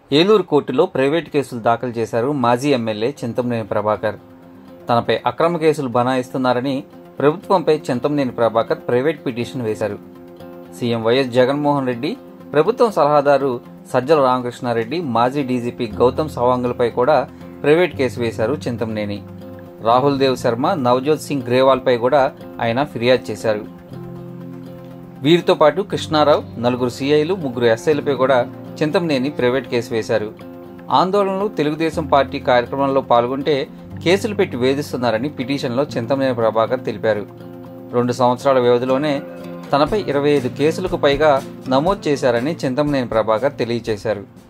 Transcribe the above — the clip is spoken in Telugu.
ఏలూరు కోర్టులో ప్రైవేట్ కేసులు దాఖలు చేశారు మాజీ ఎమ్మెల్యే చింతమనేని ప్రభాకర్ తనపై అక్రమ కేసులు బనాయిస్తున్నారని ప్రభుత్వంపై చింతమనేని ప్రభాకర్ ప్రైవేట్ పిటిషన్ వేశారు సీఎం వైఎస్ జగన్మోహన్ రెడ్డి ప్రభుత్వం సలహాదారు సజ్జల రామకృష్ణారెడ్డి మాజీ డీజీపీ గౌతమ్ సవాంగులపై కూడా ప్రైవేట్ కేసు వేశారు చింతమనేని రాహుల్ దేవ్ శర్మ నవజోత్ సింగ్ గ్రేవాల్పై కూడా ఆయన ఫిర్యాదు చేశారు వీరితో పాటు కృష్ణారావు నలుగురు సీఐలు ముగ్గురు ఎస్ఐలపై కూడా చింతమనేని ప్రైవేట్ కేసు వేశారు ఆందోళనలు తెలుగుదేశం పార్టీ కార్యక్రమంలో పాల్గొంటే కేసులు పెట్టి వేధిస్తున్నారని పిటిషన్లో చింతమనేని ప్రభాకర్ తెలిపారు రెండు సంవత్సరాల వ్యవధిలోనే తనపై ఇరవై ఐదు కేసులకు పైగా నమోదు చేశారని చింతమనేని ప్రభాకర్ తెలియజేశారు